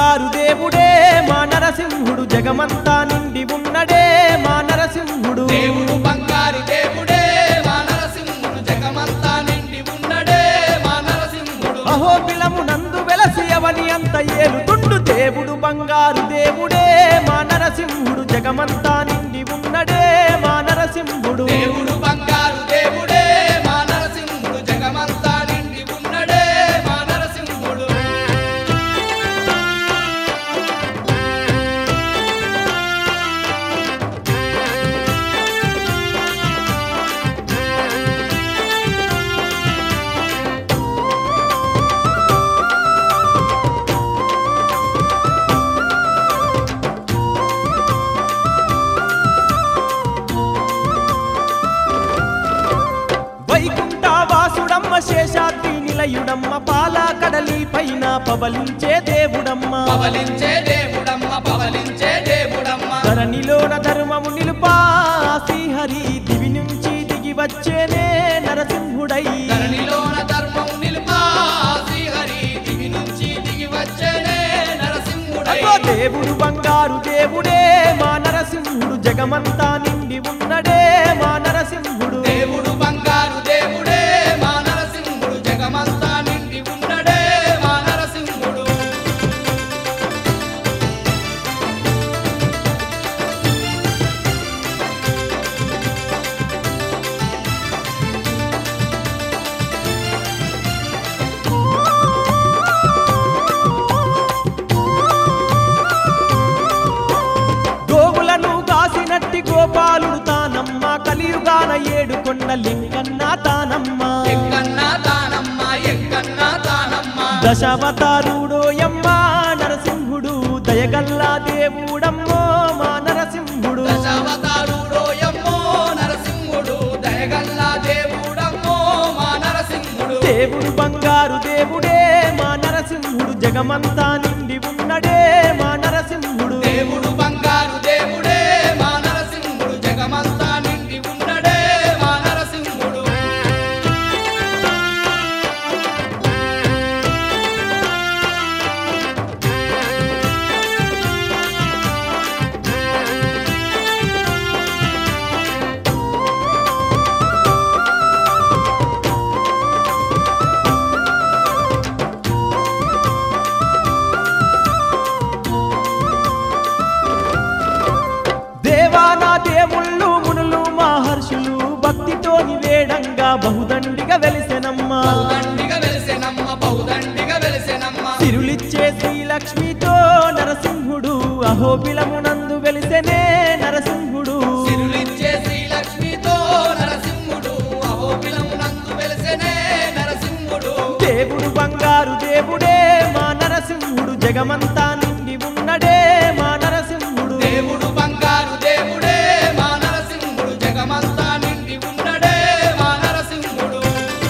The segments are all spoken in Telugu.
బంగారు దేవుడే మా నరసింహుడు జగమంతా నిండి ఉన్నడే మా నరసింహుడు దేవుడు బంగారు దేవుడే మా నరసింహుడు జగమంతా నిండి ఉన్నడే మా నరసింహుడు అహోబిలము నందు వెలసి అవని అంత ఏలుతుండు దేవుడు బంగారు దేవుడే మా నరసింహుడు జగమంతా నిండి ఉన్నడే మా నరసింహుడు దేవుడు బంగారు దేవుడే మా నరసింహుడు జగమంతా నిండి ఉన్నడే మా నరసింహుడు వైకుంఠ వాసుడమ్మ శేషాద్రి నిలయుడమ్మ పాలా కడలి పైన పవలించే దేవుడమ్మ పవలించే దేవుడమ్మ పవలించే దేవుడమ్మ ధరణిలోన ధర్మము నిలుపా శ్రీహరి దివి నుంచి దిగి వచ్చేనే నరసింహుడై ధరణిలోన ధర్మం నిలుపా శ్రీహరి దివి నుంచి దిగి వచ్చేనే నరసింహుడై అగో దేవుడు బంగారు దేవుడే మా నరసింహుడు జగమంతా నిండి ఉన్నడే మా నరసింహుడు దేవుడు బంగారు దేవుడే మా నరసింహుడు జగమంతా నిండి ఉన్నడే మా నరసింహుడు గోవులను కాసినట్టి గోపాలుడు తానమ్మ కలియుగాన ఏడు కొండ లింగన్న తానమ్మ ఎక్కన్నా తానమ్మ ఎక్కన్నా తానమ్మ దశావతారుడోయమ్మ నరసింహుడు దయగల్లా దేవుడమ్మో మా నరసింహుడు దశావతారుడోయమ్మో నరసింహుడు దయగల్లా దేవుడమ్మో మా నరసింహుడు దేవుడు బంగారు దేవుడే మా నరసింహుడు జగమంతా నిండి ఉన్నడే మా నరసింహుడు దేవుడు బంగారు దేవుడే మా నరసింహుడు జగమంతా నిండి ఉన్నడే మా నరసింహుడు దేవానా దేవుళ్ళు మునులు మహర్షులు భక్తితోని వేడంగా బహుదండిగా వెలిసెనమ్మ బహుదండిగా వెలిసెనమ్మ బహుదండిగా వెలిసెనమ్మ సిరులిచ్చే శ్రీలక్ష్మితో నరసింహుడు అహోబిలమునందు వెలిసెనే నరసింహుడు సిరులిచ్చే శ్రీలక్ష్మితో నరసింహుడు అహోబిలమునందు వెలిసెనే నరసింహుడు దేవుడు బంగారు దేవుడే మా నరసింహుడు జగమంతా నిండి ఉన్నడే మా నరసింహుడు దేవుడు బంగారు దేవుడే మా నరసింహుడు జగమంతా నిండి ఉన్నడే మా నరసింహుడు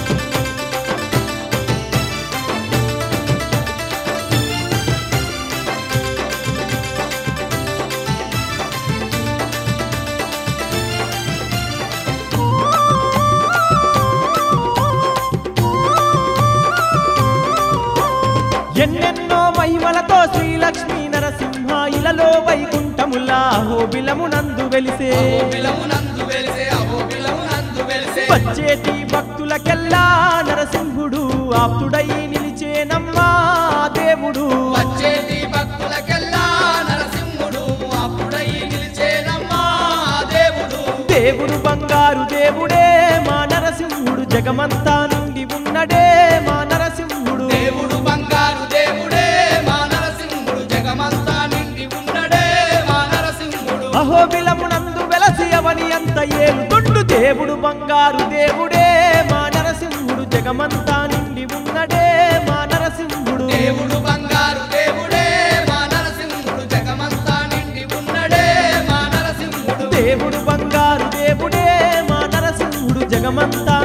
ఎన్నెన్నో మహిమలతో శ్రీలక్ష్మీ నరసింహ ఇలలో వైకుంఠములా అహోబిలమునందు వెలిసే అహోబిలమునందు వెలిసే అహోబిలమునందు వెలిసే వచ్చేటి భక్తులకెల్లా నరసింహుడు ఆప్తుడై నిలిచేనమ్మా దేవుడు వచ్చేటి భక్తులకెల్లా నరసింహుడు అప్పుడై నిలిచేనమ్మా దేవుడు దేవుడు బంగారు దేవుడే మా నరసింహుడు జగమంతా నుండి ఉన్నడే మా నరసింహుడు దేవుడు బంగారు దేవుడే మా నరసింహుడు జగమంతా నిండి ఉన్నడే మా నరసింహుడు అహోబిలమునందు వెలసి అవని అంత ఏలుతుండు దేవుడు బంగారు దేవుడే మా నరసింహుడు జగమంతా నిండి ఉన్నడే మా నరసింహుడు దేవుడు బంగారు దేవుడే మా నరసింహుడు జగమంతా నిండి ఉన్నడే మా నరసింహుడు దేవుడు బంగారు దేవుడే మా నరసింహుడు జగమంతా